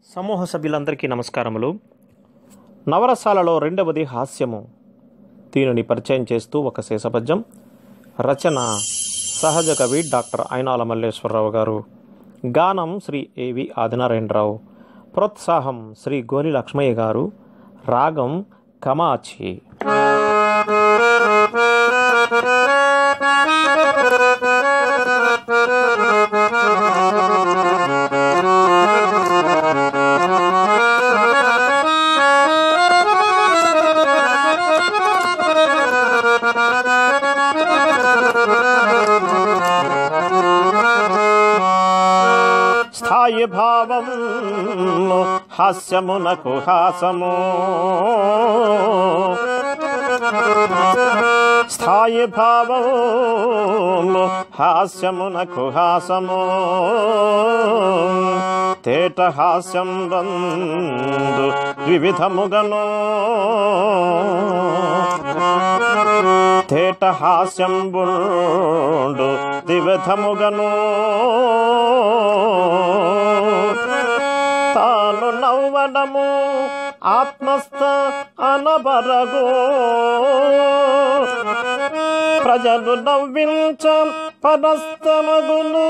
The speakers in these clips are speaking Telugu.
సమూహ సభ్యులందరికీ నమస్కారములు నవరసాలలో రెండవది హాస్యము దీనిని పరిచయం చేస్తూ ఒక శేషపద్యం రచన సహజ కవి డాక్టర్ అయినాల మల్లేశ్వరరావు గారు గానం శ్రీ ఏవి ఆదినారాయణరావు ప్రోత్సాహం శ్రీ గోని లక్ష్మయ్య గారు రాగం కమాచి స్థాయి భావం హాస్యమునకు హాసము స్థాయి భావము హాస్యమునకు హాసము తేట హాస్యం బందు ద్విధముగను తేట హాస్యం బుండు ద్విధముగను తాను నవ్వడము ఆత్మస్థ అనబరగు ప్రజలు నవ్వించ పరస్తమగును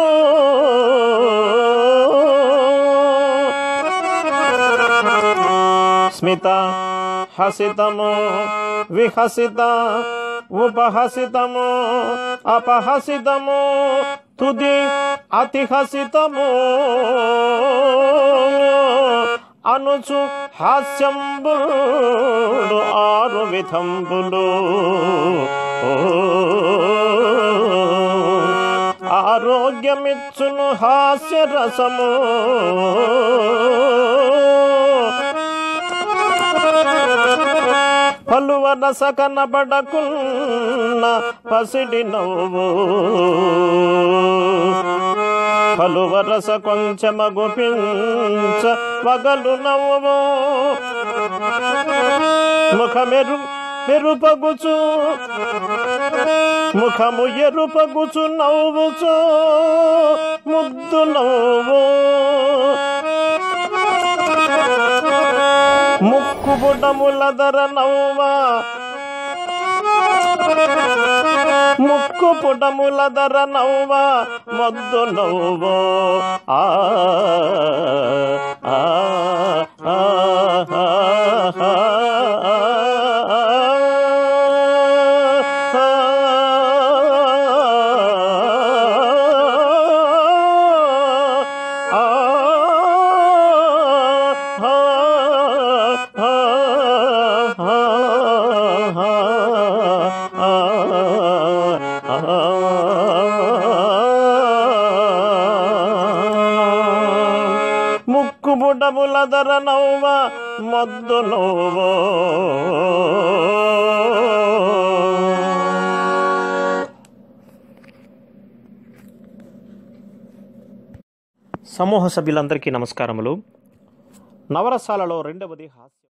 స్మిత హసితము విహసిత ఉపహసితము అపహసితము తుది అతిహసితము అనుచు హాస్యంబుడు ఆరు విధంబులు ఆరోగ్యమిచ్చును హాస్య రసము పలువరస కనబడకున్న పసిడి నవ్వు పలువరస కొంచెమగు పించ వగలు నవ్వు ముఖమెరు మెరుపగుచు ముఖము ఎరుపగుచు నవ్వుచు ముద్దు నవ్వు ముక్కు పుటములదర నవ్వా ముక్కు పుటములదర నవ్వ మొద్దు నవ్వు ఆ ఆ, ఆ, ఆ, ఆ, ముక్కు బుడములదర నవ్వ మొద్దు నవ్వు సమూహ సభ్యులందరికీ నమస్కారములు నవరసాలలో రెండవది హాస్యం